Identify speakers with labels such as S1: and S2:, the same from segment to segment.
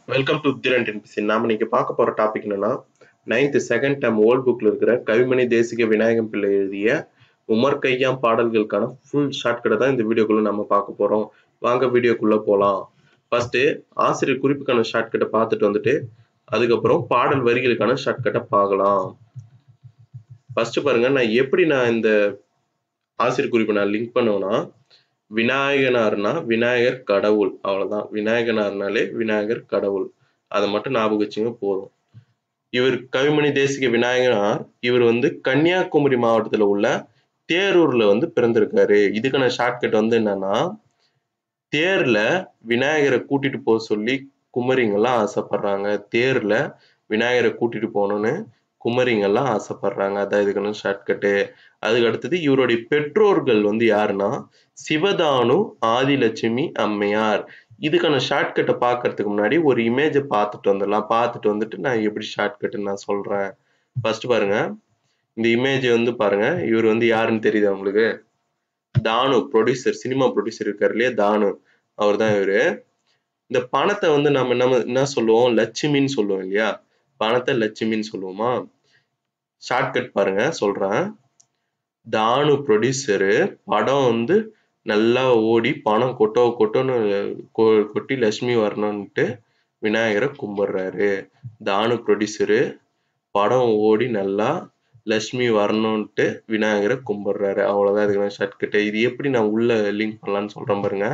S1: welcome to Thiran NBC நாம இன்னைக்கு பார்க்க போற டாபிக் என்னன்னா நைன்த் செகண்ட் டேம் ஓல்ட் புக்ல இருக்கிற கவிமணி தேசிக விநாயகம் பிள்ளை எழுதிய உமர் கையாம் பாடல்களுக்கான ஃபுல் ஷார்ட்கட்டை தான் இந்த வீடியோக்குள்ள நம்ம பார்க்க போறோம் வாங்க வீடியோக்குள்ள போலாம் ஃபர்ஸ்ட் ஆசிரியர் குறிப்புக்கான ஷார்ட்கட்டை பார்த்துட்டு வந்துட்டு அதுக்கப்புறம் பாடல் வரிகளுக்கான ஷார்ட்கட்டை பார்க்கலாம் ஃபர்ஸ்ட் பாருங்க நான் எப்படி நான் இந்த ஆசிரியர் குறிப்பை நான் லிங்க் பண்ணுவேன்னா விநாயகனார்னா விநாயகர் கடவுள் அவ்வளவுதான் விநாயகனார்னாலே விநாயகர் கடவுள் அதை மட்டும் ஞாபகம் வச்சுங்க போதும் இவர் கவிமணி தேசிக விநாயகனார் இவர் வந்து கன்னியாகுமரி மாவட்டத்துல உள்ள தேரூர்ல வந்து பிறந்திருக்காரு இதுக்கான ஷார்ட்கட் வந்து என்னன்னா தேர்ல விநாயகரை கூட்டிட்டு போக சொல்லி குமரிங்கெல்லாம் ஆசைப்படுறாங்க தேர்ல விநாயகரை கூட்டிட்டு போகணும்னு குமரிங்கெல்லாம் ஆசைப்படுறாங்க அதான் இதுக்கான ஷார்ட்கட்டு அதுக்கு அடுத்தது இவருடைய பெற்றோர்கள் வந்து யாருன்னா சிவதானு ஆதிலட்சுமி அம்மையார் இதுக்கான ஷார்ட்கட்டை பார்க்கறதுக்கு முன்னாடி ஒரு இமேஜை பார்த்துட்டு வந்துடலாம் பார்த்துட்டு வந்துட்டு நான் எப்படி ஷார்ட்கட்டுன்னு நான் சொல்றேன் ஃபர்ஸ்ட் பாருங்க இந்த இமேஜ் வந்து பாருங்க இவர் வந்து யாருன்னு தெரியுதா உங்களுக்கு தானு ப்ரொடியூசர் சினிமா ப்ரொடியூசர் இருக்காரு இல்லையா தானு அவர் தான் இவரு இந்த பணத்தை வந்து நம்ம என்ன என்ன சொல்லுவோம் லட்சுமின்னு சொல்லுவோம் இல்லையா பணத்தை லட்சுமின்னு சொல்லுவோமா ஷார்ட்கட் பாருங்க சொல்றேன் தானு ப்ரொடியூசரு படம் வந்து நல்லா ஓடி பணம் கொட்டோ கொட்டோன்னு கொ- கொட்டி லட்சுமி வரணும்னுட்டு விநாயகரை கும்பிடுறாரு தானு ப்ரொடியூசரு படம் ஓடி நல்லா லட்சுமி வரணும்ட்டு விநாயகரை கும்பிடுறாரு அவ்வளவுதான் இதுக்கு ஷார்ட்கட் இது எப்படி நான் உள்ள லிங்க் பண்ணலாம்னு சொல்றேன் பாருங்க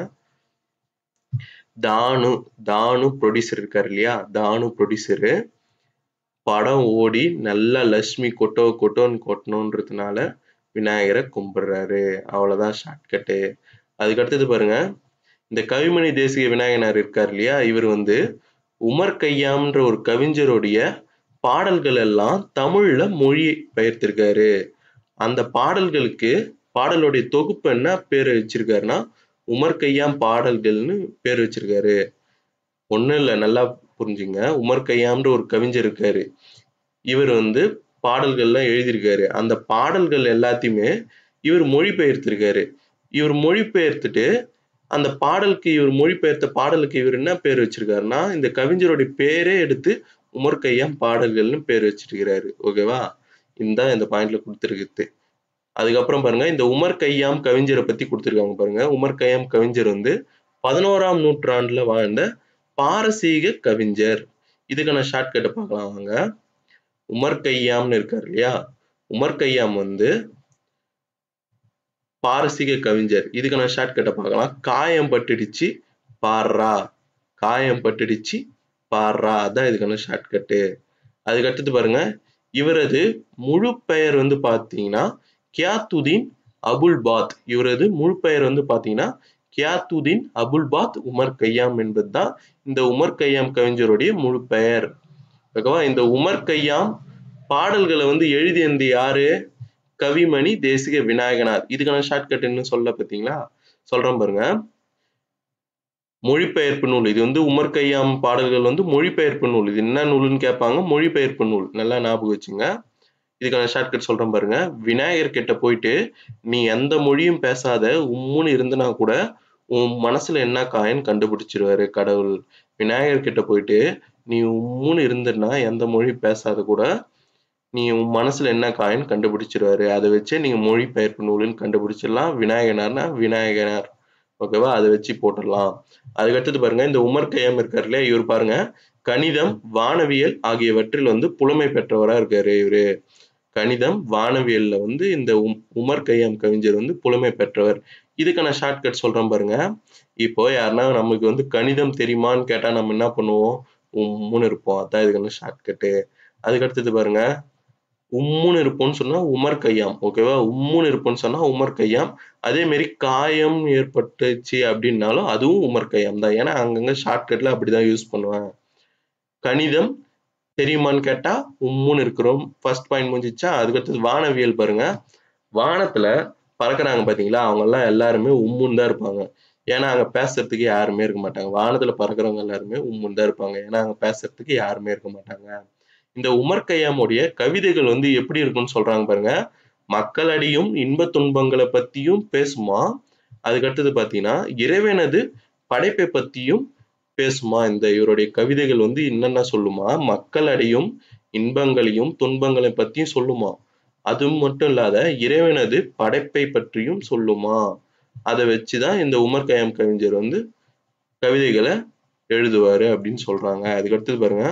S1: தானு தானு ப்ரொடியூசர் இருக்காரு இல்லையா தானு ப்ரொடியூசரு படம் ஓடி நல்லா லட்சுமி கொட்டோ கொட்டோன்னு கொட்டணுன்றதுனால விநாயகரை கும்பிடுறாரு அவ்வளவுதான் ஷார்ட்கட்டு அதுக்கு அடுத்தது பாருங்க இந்த கவிமணி தேசிக விநாயகனார் இருக்கார் இல்லையா இவர் வந்து உமர் கையாம்ன்ற ஒரு கவிஞருடைய பாடல்கள் எல்லாம் தமிழ்ல மொழி பெயர்த்திருக்காரு அந்த பாடல்களுக்கு பாடலுடைய தொகுப்பு என்ன பேர் வச்சிருக்காருன்னா உமர் கையாம் பாடல்கள்னு பேர் வச்சிருக்காரு ஒண்ணும் இல்ல நல்லா புரிஞ்சுங்க உமர் கையாம்ன்ற ஒரு கவிஞர் இருக்காரு இவர் வந்து பாடல்கள்லாம் எழுதியிருக்காரு அந்த பாடல்கள் எல்லாத்தையுமே இவர் மொழிபெயர்த்திருக்காரு இவர் மொழிபெயர்த்துட்டு அந்த பாடலுக்கு இவர் மொழிபெயர்த்த பாடலுக்கு இவர் என்ன பேர் வச்சிருக்காருன்னா இந்த கவிஞருடைய பேரே எடுத்து உமர் கையாம் பாடல்கள்னு பேர் வச்சிருக்கிறாரு ஓகேவா இந்த இந்த பாயிண்ட்ல கொடுத்துருக்குது அதுக்கப்புறம் பாருங்க இந்த உமர் கையாம் கவிஞரை பத்தி கொடுத்துருக்காங்க பாருங்க உமர் கையாம் கவிஞர் வந்து பதினோராம் நூற்றாண்டுல வாழ்ந்த பாரசீக கவிஞர் இதுக்கான ஷார்ட்கட்டை பார்க்கலாம் வாங்க உமர் கையாம்னு இருக்காரு இல்லையா உமர் கையாம் வந்து பாரசீக கவிஞர் இதுக்கான ஷார்ட்கட்டை பார்க்கலாம் காயம் பட்டுடுச்சு பாடுறா காயம் பட்டுடுச்சு பாடுறா அதான் இதுக்கான ஷார்ட்கட்டு அதுக்கு அடுத்தது பாருங்க இவரது முழு பெயர் வந்து பார்த்தீங்கன்னா கியாத்துதீன் அபுல் பாத் இவரது முழு பெயர் வந்து பார்த்தீங்கன்னா கியாத்துதீன் அபுல் பாத் உமர் கையாம் என்பதுதான் இந்த உமர் கையாம் கவிஞருடைய முழு பெயர் ஓகேவா இந்த உமர் கையாம் பாடல்களை வந்து எழுதியது யாரு கவிமணி தேசிக விநாயகனார் இதுக்கான ஷார்ட்கட் என்ன சொல்ல பார்த்தீங்களா சொல்றேன் பாருங்க மொழிபெயர்ப்பு நூல் இது வந்து உமர் கையாம் பாடல்கள் வந்து மொழிபெயர்ப்பு நூல் இது என்ன நூல்னு கேட்பாங்க மொழிபெயர்ப்பு நூல் நல்லா ஞாபகம் வச்சுங்க இதுக்கான ஷார்ட்கட் சொல்றேன் பாருங்க விநாயகர் கிட்ட போயிட்டு நீ எந்த மொழியும் பேசாத உம்முன்னு இருந்தனா கூட உன் மனசுல என்ன காயன்னு கண்டுபிடிச்சிருவாரு கடவுள் விநாயகர் கிட்ட போயிட்டு நீ உம்முன்னு இருந்தனா எந்த மொழி பேசாத கூட நீ உன் மனசுல என்ன காயன்னு கண்டுபிடிச்சிருவாரு அதை வச்சு நீங்க மொழி பெயர்ப்பு நூலுன்னு கண்டுபிடிச்சிடலாம் விநாயகனார்னா விநாயகனார் ஓகேவா அதை வச்சு போட்டுடலாம் அதுக்கு அடுத்தது பாருங்க இந்த உமர் கையம் இருக்காரு இல்லையா இவர் பாருங்க கணிதம் வானவியல் ஆகியவற்றில் வந்து புலமை பெற்றவரா இருக்காரு இவரு கணிதம் வானவியல்ல வந்து இந்த உம்- உமர் கையாம் கவிஞர் வந்து புலமை பெற்றவர் இதுக்கான ஷார்ட்கட் சொல்றேன் பாருங்க இப்போ யாருன்னா நமக்கு வந்து கணிதம் தெரியுமான்னு கேட்டா நம்ம என்ன பண்ணுவோம் உம்முன்னு இருப்போம் அதான் இதுக்கான ஷார்ட்கட்டு அதுக்கு அடுத்தது பாருங்க உம்முன்னு இருப்போம்னு சொன்னா உமர் கையாம் ஓகேவா உம்முன்னு இருப்போம்னு சொன்னா உமர் கையாம் அதே மாதிரி காயம் ஏற்பட்டுச்சு அப்படின்னாலும் அதுவும் உமர் கையாம் தான் ஏன்னா அங்கங்க ஷார்ட்கட்ல அப்படிதான் யூஸ் பண்ணுவேன் கணிதம் தெரியுமான்னு கேட்டா உம்முன்னு இருக்கிறோம் ஃபர்ஸ்ட் பாயிண்ட் முடிஞ்சிச்சா அதுக்கடுத்தது வானவியல் பாருங்க வானத்துல பறக்குறாங்க பாத்தீங்களா அவங்க எல்லாம் எல்லாருமே உம்முன்னு தான் இருப்பாங்க ஏன்னா அங்க பேசுறதுக்கு யாருமே இருக்க மாட்டாங்க வானத்துல பறக்குறவங்க எல்லாருமே உம்முன்னு தான் இருப்பாங்க ஏன்னா அங்க பேசுறதுக்கு யாருமே இருக்க மாட்டாங்க இந்த உமர் கய்யாமுடைய கவிதைகள் வந்து எப்படி இருக்கும்னு சொல்றாங்க பாருங்க மக்களடியும் இன்ப துன்பங்களை பத்தியும் பேசுமா அதுக்கு அடுத்தது பாத்தீங்கன்னா இறைவனது படைப்பை பத்தியும் பேசுமா இந்த இவருடைய கவிதைகள் வந்து என்னென்ன சொல்லுமா மக்கள் அடையும் இன்பங்களையும் துன்பங்களை பத்தியும் சொல்லுமா அது மட்டும் இல்லாத இறைவனது படைப்பை பற்றியும் சொல்லுமா அதை வச்சுதான் இந்த உமர் கயாம் கவிஞர் வந்து கவிதைகளை எழுதுவாரு அப்படின்னு சொல்றாங்க அதுக்கு அடுத்தது பாருங்க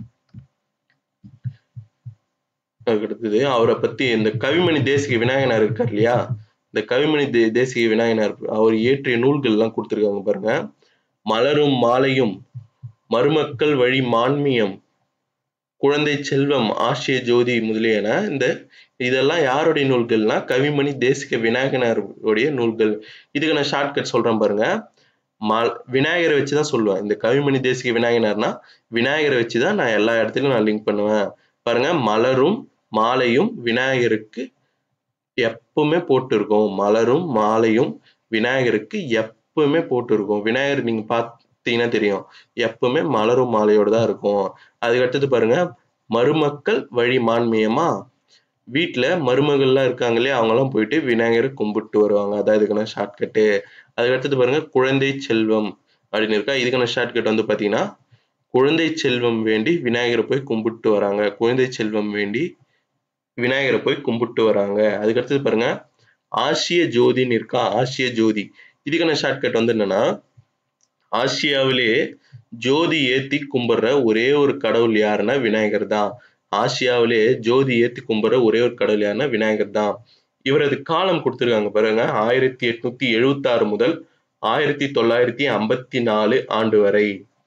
S1: அதுக்கு அடுத்தது அவரை பத்தி இந்த கவிமணி தேசிக விநாயகனார் இருக்கார் இல்லையா இந்த கவிமணி தே தேசிக விநாயகனார் அவர் இயற்றிய நூல்கள் எல்லாம் கொடுத்துருக்காங்க பாருங்க மலரும் மாலையும் மருமக்கள் வழி மான்மியம் குழந்தை செல்வம் ஆசிய ஜோதி முதலியன இந்த இதெல்லாம் யாருடைய நூல்கள்னா கவிமணி தேசிக விநாயகனாருடைய நூல்கள் இதுக்கு நான் ஷார்ட்கட் சொல்றேன் பாருங்க மா விநாயகரை வச்சுதான் சொல்லுவேன் இந்த கவிமணி தேசிக விநாயகனார்னா விநாயகரை வச்சுதான் நான் எல்லா இடத்துலயும் நான் லிங்க் பண்ணுவேன் பாருங்க மலரும் மாலையும் விநாயகருக்கு எப்பவுமே போட்டு இருக்கும் மலரும் மாலையும் விநாயகருக்கு எப்பவுமே போட்டு இருக்கும் விநாயகர் நீங்க பார்த்தீங்கன்னா தெரியும் எப்பவுமே மலரும் மாலையோட தான் இருக்கும் அதுக்கு அடுத்தது பாருங்க மருமக்கள் வழி மான்மியமா வீட்டுல மருமகள்லாம் இருக்காங்க இல்லையா அவங்கெல்லாம் போயிட்டு விநாயகரை கும்பிட்டு வருவாங்க அதான் இதுக்கான ஷார்ட்கட்டு அதுக்கு அடுத்தது பாருங்க குழந்தை செல்வம் அப்படின்னு இருக்கா இதுக்கான ஷார்ட்கட் வந்து பாத்தீங்கன்னா குழந்தை செல்வம் வேண்டி விநாயகரை போய் கும்பிட்டு வராங்க குழந்தை செல்வம் வேண்டி விநாயகரை போய் கும்பிட்டு வராங்க அதுக்கு அடுத்தது பாருங்க ஆசிய ஜோதின்னு இருக்கா ஆசிய ஜோதி இதுக்கான ஷார்ட்கட் வந்து என்னன்னா ஆசியாவிலே ஜோதி ஏத்தி கும்பிடுற ஒரே ஒரு கடவுள் யாருன்னா விநாயகர் தான் ஆசியாவிலே ஜோதி ஏத்தி கும்பிடுற ஒரே ஒரு கடவுள் யாருன்னா விநாயகர் தான் இவரது காலம் கொடுத்துருக்காங்க பாருங்க ஆயிரத்தி எட்நூத்தி எழுவத்தி ஆறு முதல் ஆயிரத்தி தொள்ளாயிரத்தி ஐம்பத்தி நாலு ஆண்டு வரை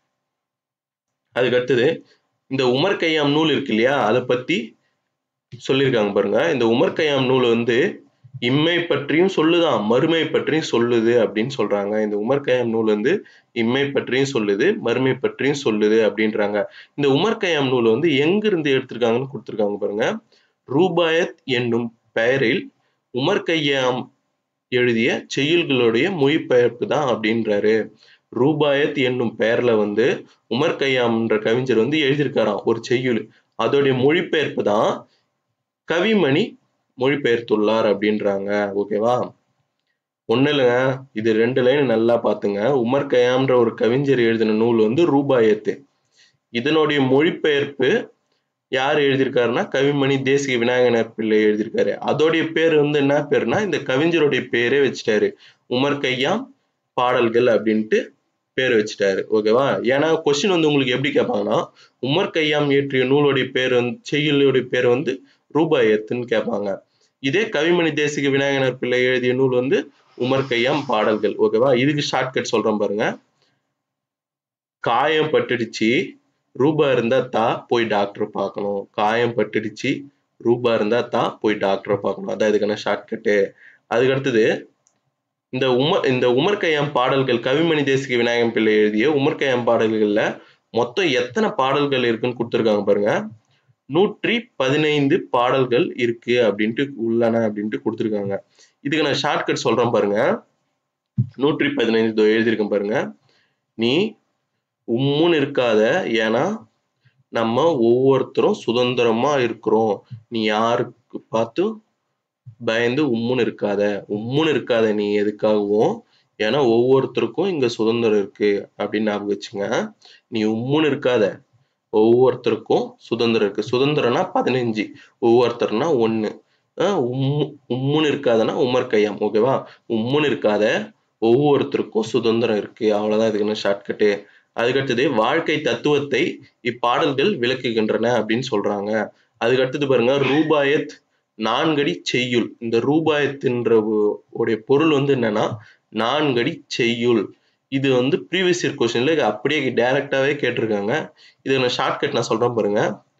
S1: அதுக்கு அடுத்தது இந்த உமர் கையாம் நூல் இருக்கு இல்லையா அதை பத்தி சொல்லியிருக்காங்க பாருங்க இந்த உமர் கையாம் நூல் வந்து இம்மை பற்றியும் சொல்லுதான் மறுமை பற்றியும் சொல்லுது அப்படின்னு சொல்றாங்க இந்த உமர் கயாம் நூல் வந்து இம்மை பற்றியும் சொல்லுது மறுமை பற்றியும் சொல்லுது அப்படின்றாங்க இந்த உமர் கயாம் நூல் வந்து எங்க இருந்து எடுத்திருக்காங்கன்னு கொடுத்துருக்காங்க பாருங்க ரூபாயத் என்னும் பெயரில் உமர் கையாம் எழுதிய செய்யுள்களுடைய மொழிபெயர்ப்பு தான் அப்படின்றாரு ரூபாயத் என்னும் பெயர்ல வந்து உமர் கையாம்ன்ற கவிஞர் வந்து எழுதியிருக்காராம் ஒரு செய்யுள் அதோடைய மொழிபெயர்ப்பு தான் கவிமணி மொழிபெயர்த்துள்ளார் அப்படின்றாங்க ஓகேவா ஒண்ணு இல்லைங்க இது ரெண்டு லைன் நல்லா பாத்துங்க உமர் கயாம்ன்ற ஒரு கவிஞர் எழுதின நூல் வந்து ரூபாயத்து இதனுடைய மொழிபெயர்ப்பு யார் எழுதியிருக்காருன்னா கவிமணி தேசிக விநாயகனர் பிள்ளை எழுதியிருக்காரு அதோடைய பேர் வந்து என்ன பேருனா இந்த கவிஞருடைய பேரே வச்சுட்டாரு உமர் கையாம் பாடல்கள் அப்படின்ட்டு பேர் வச்சுட்டாரு ஓகேவா ஏன்னா கொஸ்டின் வந்து உங்களுக்கு எப்படி கேட்பாங்கன்னா உமர் கையாம் இயற்றிய நூலுடைய பேர் வந்து செய்யுளுடைய பேர் வந்து ரூபாயத்துன்னு கேட்பாங்க இதே கவிமணி தேசிக விநாயகனர் பிள்ளை எழுதிய நூல் வந்து உமர் கையாம் பாடல்கள் ஓகேவா இதுக்கு ஷார்ட்கட் சொல்றேன் பாருங்க காயம் பட்டுடுச்சு ரூபா இருந்தா தா போய் டாக்டர் பார்க்கணும் காயம் பட்டுடுச்சு ரூபா இருந்தா தா போய் டாக்டரை பார்க்கணும் அதான் இதுக்கான ஷார்ட்கட்டு அதுக்கு அடுத்தது இந்த உமர் இந்த உமர் கையாம் பாடல்கள் கவிமணி தேசிக விநாயகம் பிள்ளை எழுதிய உமர் கையாம் பாடல்கள்ல மொத்தம் எத்தனை பாடல்கள் இருக்குன்னு கொடுத்துருக்காங்க பாருங்க நூற்றி பதினைந்து பாடல்கள் இருக்கு அப்படின்ட்டு உள்ளன அப்படின்ட்டு கொடுத்துருக்காங்க இதுக்கு நான் ஷார்ட்கட் சொல்றேன் பாருங்க நூற்றி பதினைந்து எழுதியிருக்கேன் பாருங்க நீ உம்முன்னு இருக்காத ஏன்னா நம்ம ஒவ்வொருத்தரும் சுதந்திரமா இருக்கிறோம் நீ யாருக்கு பார்த்து பயந்து உம்முன்னு இருக்காத உம்முன்னு இருக்காத நீ எதுக்காகவும் ஏன்னா ஒவ்வொருத்தருக்கும் இங்க சுதந்திரம் இருக்கு அப்படின்னு ஞாபகம் வச்சுங்க நீ உம்முன்னு இருக்காத ஒவ்வொருத்தருக்கும் சுதந்திரம் இருக்கு சுதந்திரம்னா பதினஞ்சு ஒவ்வொருத்தர்னா ஒண்ணு உம்மு உம்முன்னு இருக்காதனா உமர் கையாம் ஓகேவா உம்முன்னு இருக்காத ஒவ்வொருத்தருக்கும் சுதந்திரம் இருக்கு அவ்வளவுதான் இதுக்குன்னு ஷார்ட்கட்டு அதுக்கடுத்தது வாழ்க்கை தத்துவத்தை இப்பாடல்கள் விளக்குகின்றன அப்படின்னு சொல்றாங்க அதுக்கடுத்தது பாருங்க ரூபாயத் நான்கடி செய்யுள் இந்த ரூபாயத்தின்ற உடைய பொருள் வந்து என்னன்னா நான்கடி செய்யுள் இது வந்து ப்ரீவியஸ் இயர் கொஸ்டின்ல அப்படியே டைரக்டாவே கேட்டிருக்காங்க இது நான் ஷார்ட்கட் நான் சொல்றேன் பாருங்க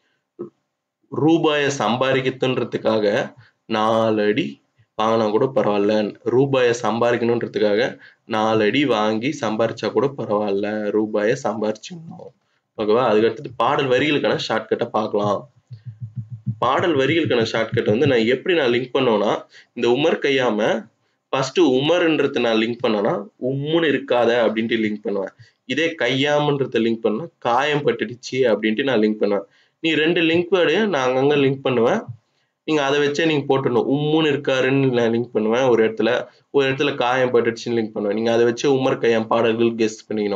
S1: ரூபாயை சம்பாதிக்கத்துன்றதுக்காக நாலு அடி வாங்கினா கூட பரவாயில்ல ரூபாயை சம்பாதிக்கணுன்றதுக்காக நாலு அடி வாங்கி சம்பாரிச்சா கூட பரவாயில்ல ரூபாயை சம்பாரிச்சிடணும் ஓகேவா அதுக்கடுத்தது பாடல் வரிகளுக்கான ஷார்ட்கட்டை பார்க்கலாம் பாடல் வரிகளுக்கான ஷார்ட்கட் வந்து நான் எப்படி நான் லிங்க் பண்ணுவேன்னா இந்த உமர் கையாம ஃபர்ஸ்ட் உமர்ன்றத நான் லிங்க் பண்ணனா உம்முன்னு இருக்காத அப்படின்ட்டு லிங்க் பண்ணுவேன் இதே கையாமன்றத லிங்க் பண்ணா காயம் பட்டுடுச்சு அப்படின்ட்டு நான் லிங்க் பண்ணுவேன் நீ ரெண்டு லிங்க் வேர்டையும் நான் அங்கங்க லிங்க் பண்ணுவேன் நீங்க அதை வச்சே நீங்க போட்டுடணும் உம்முன்னு இருக்காருன்னு நான் லிங்க் பண்ணுவேன் ஒரு இடத்துல ஒரு இடத்துல காயம் பட்டுடுச்சுன்னு லிங்க் பண்ணுவேன் நீங்க அதை வச்சு உமர் கையாம் பாடல்கள் கெஸ்ட் பண்ணிக்கணும்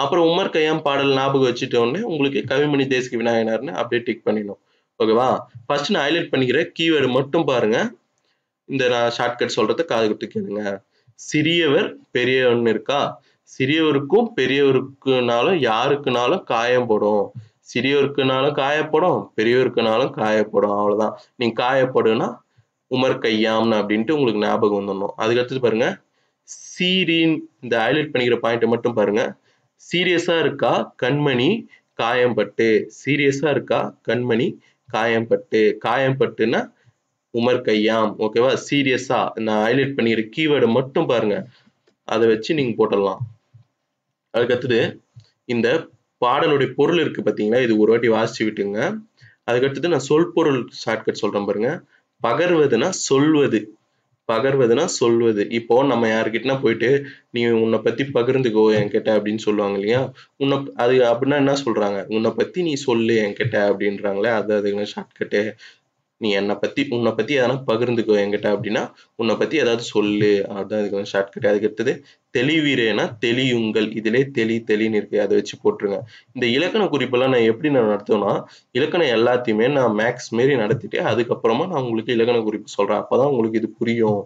S1: அப்புறம் உமர் கய்யாம் பாடல் ஞாபகம் வச்சுட்ட உடனே உங்களுக்கு கவிமணி தேசிக விநாயகனார்னு அப்படியே டிக் பண்ணிடணும் ஓகேவா ஃபர்ஸ்ட் நான் ஹைலைட் பண்ணிக்கிற கீவேர்டு மட்டும் பாருங்க இந்த நான் ஷார்ட்கட் சொல்றத காது கொடுத்து கேளுங்க சிறியவர் பெரியவர்னு இருக்கா சிறியவருக்கும் பெரியவருக்குனாலும் யாருக்குனாலும் காயப்படும் சிறியவருக்குனாலும் காயப்படும் பெரியவருக்குனாலும் காயப்படும் அவ்வளவுதான் நீங்க காயப்படுனா உமர் கையாம்னு அப்படின்ட்டு உங்களுக்கு ஞாபகம் வந்துடணும் அதுக்கடுத்து பாருங்க சீரின் இந்த ஹைலைட் பண்ணிக்கிற பாயிண்ட் மட்டும் பாருங்க சீரியஸா இருக்கா கண்மணி காயம்பட்டு சீரியஸா இருக்கா கண்மணி காயம்பட்டு காயம்பட்டுன்னா உமர் கையாம் ஓகேவா சீரியஸா நான் ஹைலைட் பண்ணிக்கிற கீவேர்டை மட்டும் பாருங்க அதை வச்சு நீங்க போட்டுடலாம் அதுக்கடுத்தது இந்த பாடலுடைய பொருள் இருக்கு பாத்தீங்களா இது ஒரு வாட்டி வாசிச்சு விட்டுங்க அதுக்கடுத்தது நான் சொல் பொருள் ஷார்ட்கட் சொல்றேன் பாருங்க பகர்வதுன்னா சொல்வது பகர்வதுன்னா சொல்வது இப்போ நம்ம யாருக்கிட்டனா போயிட்டு நீ உன்னை பத்தி பகிர்ந்துக்கோ என்கிட்ட அப்படின்னு சொல்லுவாங்க இல்லையா உன்னை அது அப்படின்னா என்ன சொல்றாங்க உன்னை பத்தி நீ சொல்லு என்கிட்ட அப்படின்றாங்களே அது அதுக்கு ஷார்ட்கட்டு நீ என்னை பத்தி உன்னை பத்தி எதனா பகிர்ந்துக்கோ என்கிட்ட அப்படின்னா உன்னை பத்தி ஏதாவது சொல்லு அதுதான் இதுக்கு ஷார்ட்கட் அதுக்கு அடுத்தது தெளிவீரேனா தெளியுங்கள் இதிலே தெளி தெளின்னு இருக்கு அதை வச்சு போட்டுருங்க இந்த இலக்கண குறிப்பெல்லாம் நான் எப்படி நான் நடத்துவேன்னா இலக்கணம் எல்லாத்தையுமே நான் மேக்ஸ் மாரி நடத்திட்டு அதுக்கப்புறமா நான் உங்களுக்கு இலக்கண குறிப்பு சொல்றேன் அப்பதான் உங்களுக்கு இது புரியும்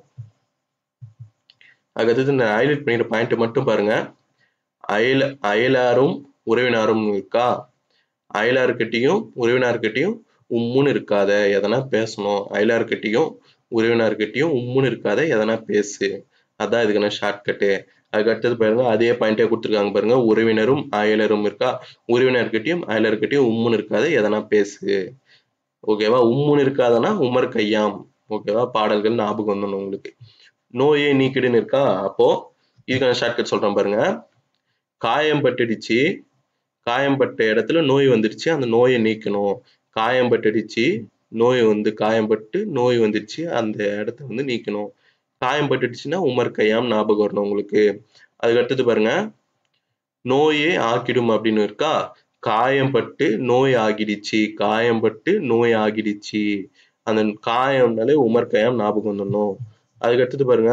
S1: அதுக்கடுத்தது இந்த ஹைலைட் பண்ணிக்கிற பாயிண்ட் மட்டும் பாருங்க அயல அயலாரும் உறவினாரும் இருக்கா அயலார்கிட்டையும் உறவினார்கிட்டையும் உம்முன்னு இருக்காத எதனா பேசணும் அயலார்கிட்டையும் உறவினார்கிட்டையும் உம்முன்னு இருக்காத எதனா பேசு அதான் இதுக்கான ஷார்ட்கட்டு அதுக்கு அடுத்தது பாருங்க அதே பாயிண்டே கொடுத்துருக்காங்க பாருங்க உறவினரும் அயலரும் இருக்கா உறவினர்கிட்டையும் அயலர்கிட்டையும் உம்முன்னு இருக்காத எதனா பேசு ஓகேவா உம்முன்னு இருக்காதனா உமர் கையாம் ஓகேவா பாடல்கள் ஞாபகம் வந்துடணும் உங்களுக்கு நோயே நீக்கிடுன்னு இருக்கா அப்போ இதுக்கான ஷார்ட்கட் சொல்றேன் பாருங்க காயம் பட்டுடுச்சு காயம் பட்ட இடத்துல நோய் வந்துடுச்சு அந்த நோயை நீக்கணும் காயம் பட்டுடுச்சு நோய் வந்து காயம்பட்டு நோய் வந்துடுச்சு அந்த இடத்த வந்து நீக்கணும் காயம் பட்டுடுச்சுன்னா உமர் கையாம் ஞாபகம் வரணும் உங்களுக்கு அதுக்கு அடுத்தது பாருங்க நோயே ஆக்கிடும் அப்படின்னு இருக்கா காயம்பட்டு நோய் ஆகிடுச்சு காயம்பட்டு நோய் ஆகிடுச்சு அந்த காயம்னாலே உமர் கையாம் ஞாபகம் வந்துடணும் அதுக்கு அடுத்தது பாருங்க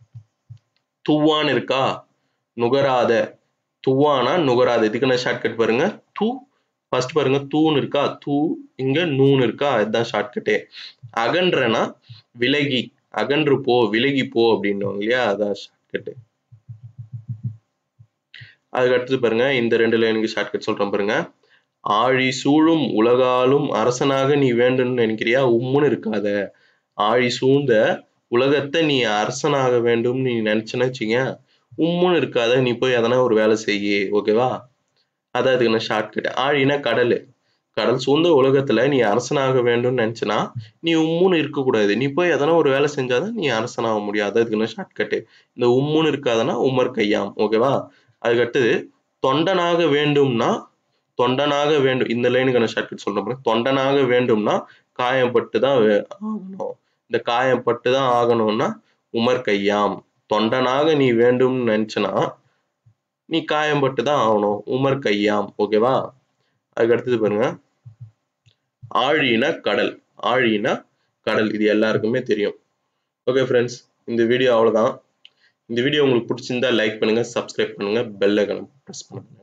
S1: துவான்னு இருக்கா நுகராத துவானா நுகராத இதுக்கு நான் ஷார்ட்கட் பாருங்க தூ ஃபர்ஸ்ட் பாருங்க தூன்னு இருக்கா தூ இங்க நூன் இருக்கா இதுதான் ஷார்ட்கட்டே அகன்றனா விலகி அகன்று போ விலகி போ அப்படின்னுவாங்க இல்லையா அதான் ஷார்ட்கட்டு அதுக்கு அடுத்தது பாருங்க இந்த ரெண்டு லைனுக்கு ஷார்ட்கட் சொல்றேன் பாருங்க ஆழி சூழும் உலகாலும் அரசனாக நீ வேண்டும்னு நினைக்கிறியா உம்முன்னு இருக்காத ஆழி சூழ்ந்த உலகத்தை நீ அரசனாக வேண்டும் நீ நினைச்சுன்னு வச்சுங்க உம்முன்னு இருக்காத நீ போய் எதனா ஒரு வேலை செய்யி ஓகேவா அதான் இதுக்கு நான் ஷார்ட்கட் ஆழினா கடல் கடல் சூழ்ந்த உலகத்துல நீ அரசனாக வேண்டும்னு நினைச்சனா நீ உம்முன்னு இருக்கக்கூடாது நீ போய் எதனா ஒரு வேலை செஞ்சாதான் நீ அரசனாக முடியாது அதுக்கு நான் ஷார்ட்கட்டு இந்த உம்முன்னு இருக்காதனா உமர் கையாம் ஓகேவா அதுக்கு அடுத்தது தொண்டனாக வேண்டும்னா தொண்டனாக வேண்டும் இந்த லைனுக்கான ஷார்ட்கட் சொல்றேன் தொண்டனாக வேண்டும்னா காயம்பட்டு தான் ஆகணும் இந்த காயம்பட்டு தான் ஆகணும்னா உமர் கையாம் தொண்டனாக நீ வேண்டும்னு நினைச்சனா நீ காயம்பட்டு தான் ஆகணும் உமர் கையாம் ஓகேவா அதுக்கு அடுத்தது பாருங்க ஆழினா கடல் ஆழினா கடல் இது எல்லாருக்குமே தெரியும் ஓகே ஃப்ரெண்ட்ஸ் இந்த வீடியோ அவ்வளோதான் இந்த வீடியோ உங்களுக்கு பிடிச்சிருந்தா லைக் பண்ணுங்க சப்ஸ்கிரைப் பண்ணுங்க பெல் ஐக்கனை ப்ரெஸ் பண்ணுங்க